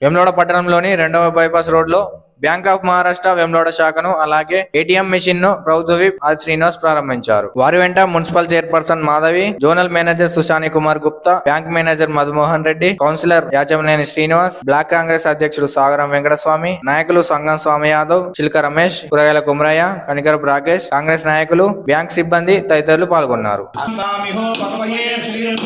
వెమ్లోడ పట్టణంలోని రెండవ bypass road లో బ్యాంక్ ఆఫ్ మహారాష్ట్ర వెమ్లోడ శాఖను అలాగే ఏటీఎం మెషిన్ ను ప్రభుత్వ విప్ ఆర్ శ్రీనివాస్ ప్రారంభించారు వారి వెంట municipal chairperson Madhavi zonal manager Sushani Kumar Gupta bank manager Madhumohan Reddy councillor Yachamaneni Srinivas block Congress అధ్యక్షుడు సాగరం వెంకటస్వామి నాయకులు సంగం స్వామి యాదవ్ చిలక రమేష్ కూరగాయల కుమరయ్య కనికరపు రాకేష్ కాంగ్రెస్ నాయకులు బ్యాంక్ సిబ్బంది తదితరులు పాల్గొన్నారు అందామిహో పతవయే శ్రీరం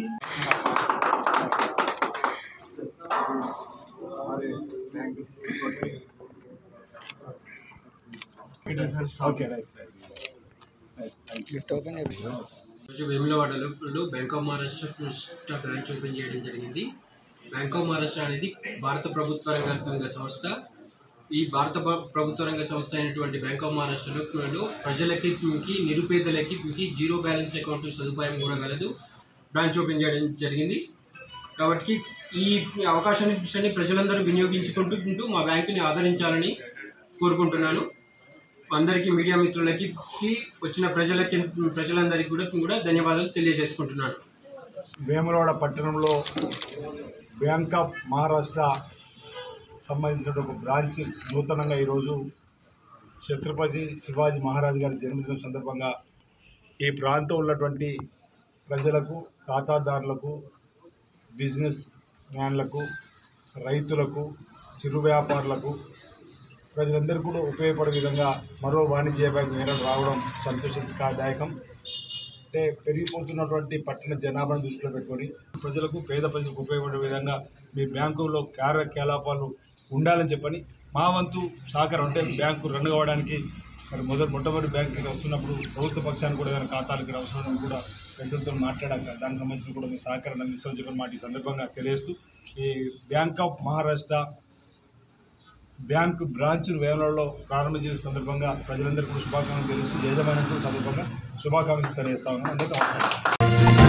రోజు వేములవాడలో bank of Maharashtra branch open చేయడం జరిగింది బ్యాంక్ ఆఫ్ మహారాష్ట్ర అనేది భారత ప్రభుత్వ రంగ సంస్థ ఈ భారత ప్ర- ప్రభుత్వ రంగ సంస్థ అయినటువంటి బ్యాంక్ ఆఫ్ మహారాష్ట్రలో ప్రజలకి కి, నిరుపేదలకి కి జీరో బ్యాలెన్స్ అకౌంట్ సదుపాయం కూడా కలదు బ్రాంచ్ ఓపెన్ చేయడం జరిగింది కాబట్టి ఈ అవకాశాన్ని ప్రజలందరూ వినియోగించుకుంటూ మా బ్యాంకుని ఆదరించాలని కోరుకుంటున్నాను అందరికీ మీడియా మిత్రులకి కి వచ్చిన ప్రజలకి ప్రజలందరికీ కూడా కూడా ధన్యవాదాలు తెలియజేసుకుంటున్నాను వేములవాడ పట్టణంలో బ్యాంక్ ఆఫ్ మహారాష్ట్ర సంబంధించిన ఒక బ్రాంచ్ నూతనంగా ఈరోజు ఛత్రపతి శివాజీ మహారాజ్ గారి జన్మదినం సందర్భంగా ఈ ప్రాంతం ఉన్నటువంటి ప్రజలకు ఖాతాదారులకు బిజినెస్ మ్యాన్లకు రైతులకు చిరు వ్యాపారులకు ప్రజలందరూ కూడా ఉపయోగపడే విధంగా మరో వాణిజ్య బ్యాంక్ నేరం రావడం సంతోషదాయకం అంటే పెరిగిపోతున్నటువంటి పట్టణ జనాభాను దృష్టిలో పెట్టుకొని ప్రజలకు పేద ప్రజలకు ఉపయోగపడే విధంగా మీ బ్యాంకులో కార్యకలాపాలు ఉండాలని చెప్పని మా వంతు సహకారం అంటే బ్యాంకు రన్ కావడానికి మరి మొదటి మొట్టమొదటి బ్యాంకుకి వస్తున్నప్పుడు ప్రభుత్వ పక్షాన్ని కూడా ఏదైనా ఖాతాలకు అవసరం కూడా పెద్దలతో మాట్లాడాక దానికి సంబంధించిన కూడా మీ సహకారాన్ని అందిస్తామని చెప్పని మాట ఈ సందర్భంగా తెలియజేస్తూ ఈ బ్యాంక్ ఆఫ్ మహారాష్ట్ర బ్యాంకు బ్రాంచ్ను వేలంలో ప్రారంభించిన సందర్భంగా ప్రజలందరికీ కూడా శుభాకాంక్షలు తెలుస్తూ యజమానులకు సందర్భంగా శుభాకాంక్షలు తెలియజేస్తా ఉన్నాను అందరికీ నమస్కారం